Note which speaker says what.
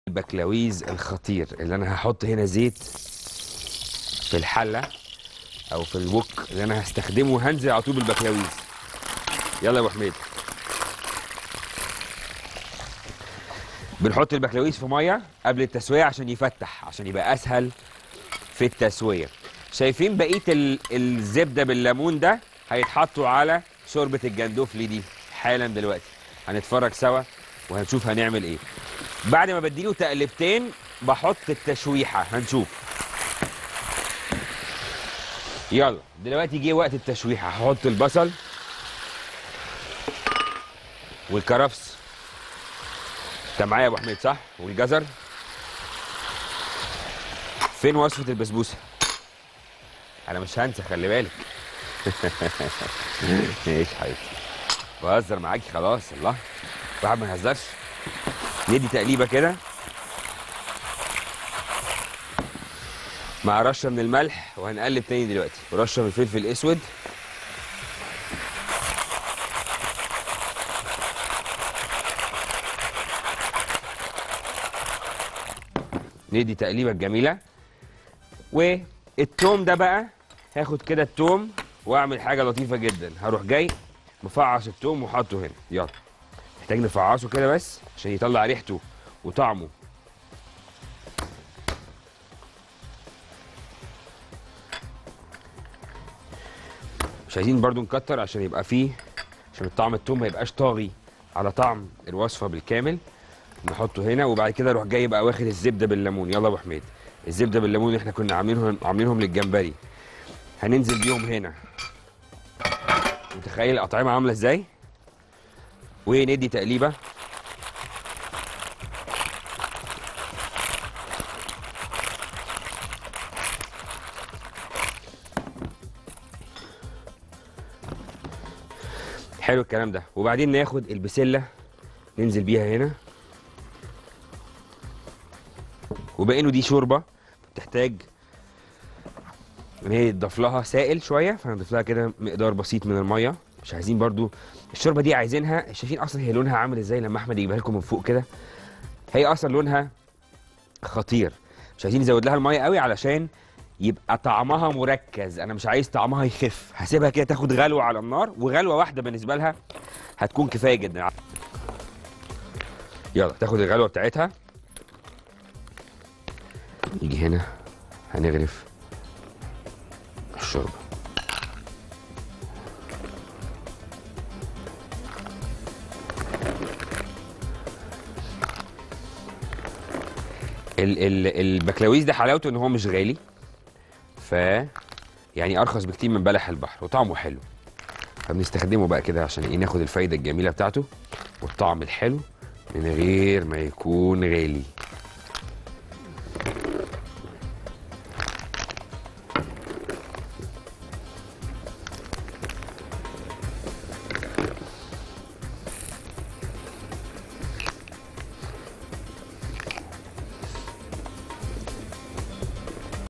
Speaker 1: البكلاويز الخطير اللي انا هحط هنا زيت في الحله او في الوك اللي انا هستخدمه هنزل على طول بالبكلاويز يلا يا ابو حميد بنحط البكلاويز في ميه قبل التسويه عشان يفتح عشان يبقى اسهل في التسويه شايفين بقيه ال- الزبده بالليمون ده هيتحطوا على شوربه الجندوفلي دي حالا دلوقتي هنتفرج سوا وهنشوف هنعمل ايه بعد ما بديله تقلبتين بحط التشويحه هنشوف يلا دلوقتي جه وقت التشويحه هحط البصل والكرفس انت معايا يا ابو حميد صح والجزر فين وصفه البسبوسه انا مش هنسى خلي بالك ايش حبيبتي بهزر معاكي خلاص الله واحد ما يهزرش ندي تقليبه كده مع رشه من الملح وهنقلب تاني دلوقتي ورشه من الفلفل الاسود ندي تقليبه جميله والتوم ده بقى هاخد كده التوم واعمل حاجه لطيفه جدا هروح جاي مفعص التوم وحاطه هنا يلا محتاج نفعصه كده بس عشان يطلع ريحته وطعمه مش عايزين برضو نكتر عشان يبقى فيه عشان طعم التوم ما يبقاش طاغي على طعم الوصفه بالكامل نحطه هنا وبعد كده اروح جاي بقى واخد الزبده بالليمون يلا يا ابو حميد الزبده بالليمون اللي احنا كنا عاملينهم عاملينهم للجمبري هننزل بيهم هنا متخيل الاطعمه عامله ازاي وندي تقليبه حلو الكلام ده وبعدين ناخد البسله ننزل بيها هنا وبقينه دي شوربه بتحتاج ان هي يتضاف لها سائل شويه فهنضيف لها كده مقدار بسيط من الميه مش عايزين برضو الشوربه دي عايزينها شايفين اصلا هي لونها عامل ازاي لما احمد يجيبها لكم من فوق كده هي اصلا لونها خطير مش عايزين نزود لها الميه قوي علشان يبقى طعمها مركز انا مش عايز طعمها يخف هسيبها كده تاخد غلوه على النار وغلوه واحده بالنسبه لها هتكون كفايه جدا يلا تاخد الغلوه بتاعتها نيجي هنا هنغرف الشوربه ال ال البكلاويز ده حلاوته ان هو مش غالي ف يعني ارخص بكتير من بلح البحر وطعمه حلو فبنستخدمه بقى كده عشان ايه ناخد الفايده الجميله بتاعته والطعم الحلو من غير ما يكون غالي